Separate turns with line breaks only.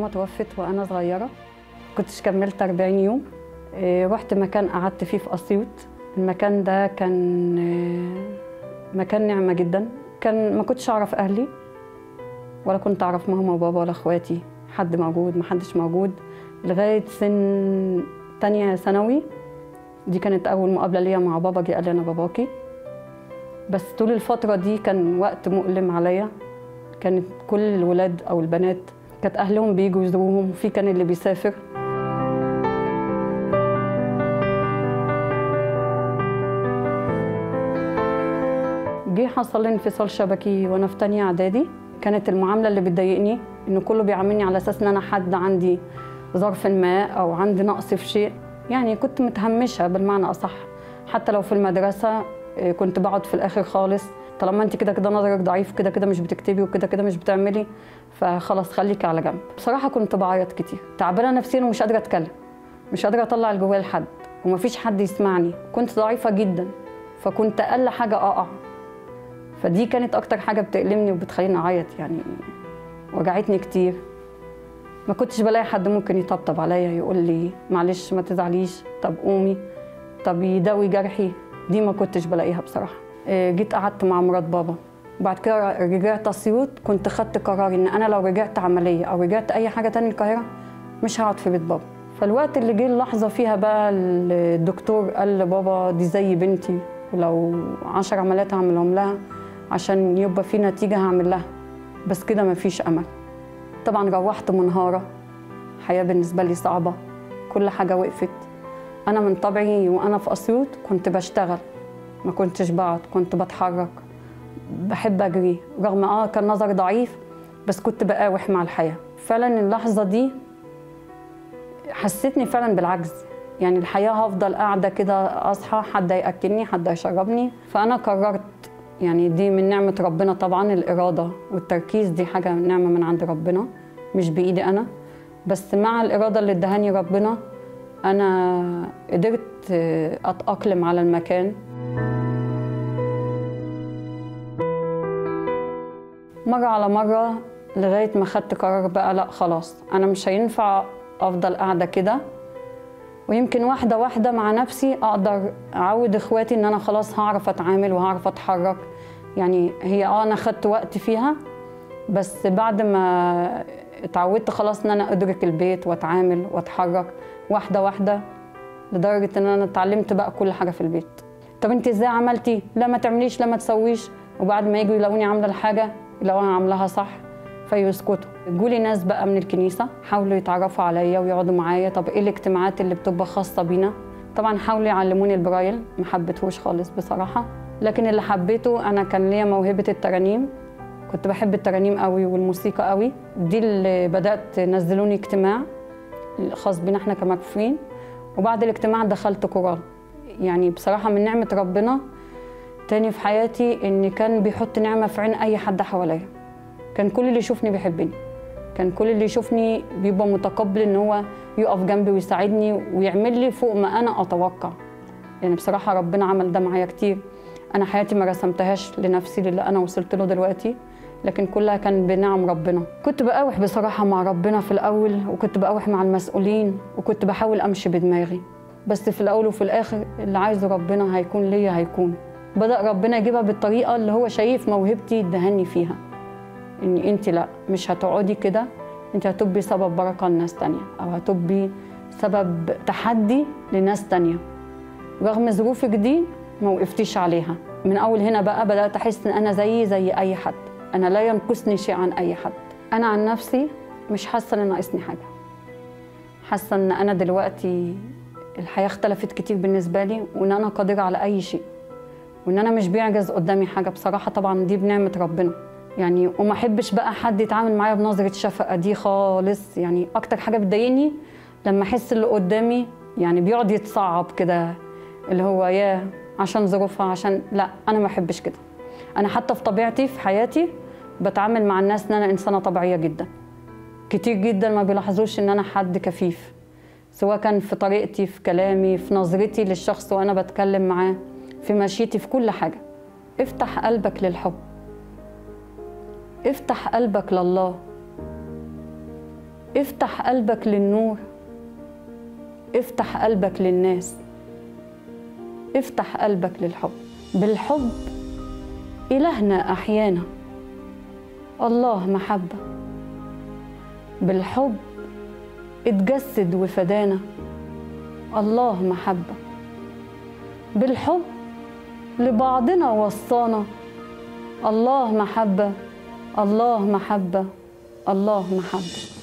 توفت وانا صغيره كنتش كملت 40 يوم إيه، رحت مكان قعدت فيه في اسيوط المكان ده كان آه، مكان نعمه جدا كان ما كنتش اعرف اهلي ولا كنت اعرف ماما وبابا ولا اخواتي حد موجود ما حدش موجود لغايه سن تانية ثانوي دي كانت اول مقابله ليا مع بابا جه قال لي انا باباكي بس طول الفتره دي كان وقت مؤلم عليا كانت كل الولاد او البنات كانت اهلهم بيجوا يزوروهم في كان اللي بيسافر جه حصل لي انفصال شبكي وانا في تانية اعدادي كانت المعامله اللي بتضايقني ان كله بيعاملني على اساس ان انا حد عندي ظرف ما او عندي نقص في شيء يعني كنت متهمشه بالمعنى اصح حتى لو في المدرسه إيه، كنت بقعد في الاخر خالص طالما انت كده كده نظرك ضعيف كده كده مش بتكتبي وكده كده مش بتعملي فخلاص خليكي على جنب بصراحه كنت بعيط كتير تعبانه نفسيا ومش قادره اتكلم مش قادره اطلع اللي جوايا لحد ومفيش حد يسمعني كنت ضعيفه جدا فكنت اقل حاجه اقع فدي كانت اكتر حاجه بتألمني وبتخليني اعيط يعني وجعتني كتير ما كنتش بلاقي حد ممكن يطبطب عليا يقول لي معلش ما تزعليش طب قومي طب يداوي جرحي دي ما كنتش بلاقيها بصراحه إيه، جيت قعدت مع مرات بابا بعد كده رجعت اسيوط كنت خدت قرار ان انا لو رجعت عمليه او رجعت اي حاجه تاني القاهره مش هقعد في بيت بابا فالوقت اللي جه اللحظه فيها بقى الدكتور قال لبابا دي زي بنتي ولو عشر عمليات هعملهم لها عشان يبقى في نتيجه هعمل لها بس كده مفيش امل طبعا روحت منهاره حياه بالنسبه لي صعبه كل حاجه وقفت انا من طبعي وانا في اسيوط كنت بشتغل ما كنتش بقعد كنت بتحرك بحب اجري رغم اه كان نظري ضعيف بس كنت بقاوح مع الحياه فعلا اللحظه دي حسيتني فعلا بالعجز يعني الحياه هفضل قاعده كده اصحى حد ياكلني حد يشربني فانا قررت يعني دي من نعمه ربنا طبعا الاراده والتركيز دي حاجه نعمه من عند ربنا مش بايدي انا بس مع الاراده اللي ادهاني ربنا انا قدرت آه، اتاقلم على المكان مرة على مرة لغاية ما خدت قرار بقى لا خلاص أنا مش هينفع أفضل قاعدة كده ويمكن واحدة واحدة مع نفسي أقدر أعود إخواتي إن أنا خلاص هعرف أتعامل وهعرف أتحرك يعني هي أه أنا خدت وقت فيها بس بعد ما اتعودت خلاص إن أنا أدرك البيت وأتعامل وأتحرك واحدة واحدة لدرجة إن أنا اتعلمت بقى كل حاجة في البيت طب أنت إزاي عملتي؟ لا ما تعمليش لا ما تسويش وبعد ما يجوا يلاقوني عاملة الحاجة يلاقوها عاملاها صح فيسكتوا جولي ناس بقى من الكنيسة حاولوا يتعرفوا عليا ويقعدوا معايا طب ايه الاجتماعات اللي بتبقى خاصة بينا طبعا حاولوا يعلموني البرايل ما حبيتهوش خالص بصراحة لكن اللي حبيته انا كان ليا موهبة الترانيم كنت بحب الترانيم قوي والموسيقى قوي دي اللي بدأت نزلوني اجتماع خاص بينا احنا كمكفوفين وبعد الاجتماع دخلت كورال يعني بصراحة من نعمة ربنا تاني في حياتي ان كان بيحط نعمه في عين اي حد حواليا كان كل اللي يشوفني بيحبني كان كل اللي يشوفني بيبقى متقبل ان هو يقف جنبي ويساعدني ويعمل لي فوق ما انا اتوقع يعني بصراحه ربنا عمل ده معايا كتير انا حياتي ما رسمتهاش لنفسي للي انا وصلت له دلوقتي لكن كلها كان بنعم ربنا كنت بقاوح بصراحه مع ربنا في الاول وكنت بقاوح مع المسؤولين وكنت بحاول امشي بدماغي بس في الاول وفي الاخر اللي عايزه ربنا هيكون ليا هيكون بدأ ربنا يجيبها بالطريقة اللي هو شايف موهبتي دهني فيها إن أنت لا مش هتقعدي كده أنت هتبقي سبب بركة لناس تانية أو هتبقي سبب تحدي لناس تانية رغم ظروفك دي ما وقفتيش عليها من أول هنا بقى بدأت أحس إن أنا زيي زي أي حد أنا لا ينقصني شيء عن أي حد أنا عن نفسي مش حاسة إن ناقصني حاجة حاسة إن أنا دلوقتي الحياة اختلفت كتير بالنسبة لي وإن أنا قادرة على أي شيء وان انا مش بيعجز قدامي حاجه بصراحه طبعا دي بنعمه ربنا يعني وما احبش بقى حد يتعامل معايا بنظره شفقه دي خالص يعني اكتر حاجه بتضايقني لما احس اللي قدامي يعني بيقعد يتصعب كده اللي هو يا عشان ظروفها عشان لا انا ما احبش كده انا حتى في طبيعتي في حياتي بتعامل مع الناس ان انا انسانه طبيعيه جدا كتير جدا ما بيلاحظوش ان انا حد كفيف سواء كان في طريقتي في كلامي في نظرتي للشخص وانا بتكلم معاه في مشيتي في كل حاجة افتح قلبك للحب افتح قلبك لله افتح قلبك للنور افتح قلبك للناس افتح قلبك للحب بالحب إلهنا أحيانا الله محبة بالحب اتجسد وفدانا الله محبة بالحب لبعضنا وصانا الله محبة الله محبة الله محبة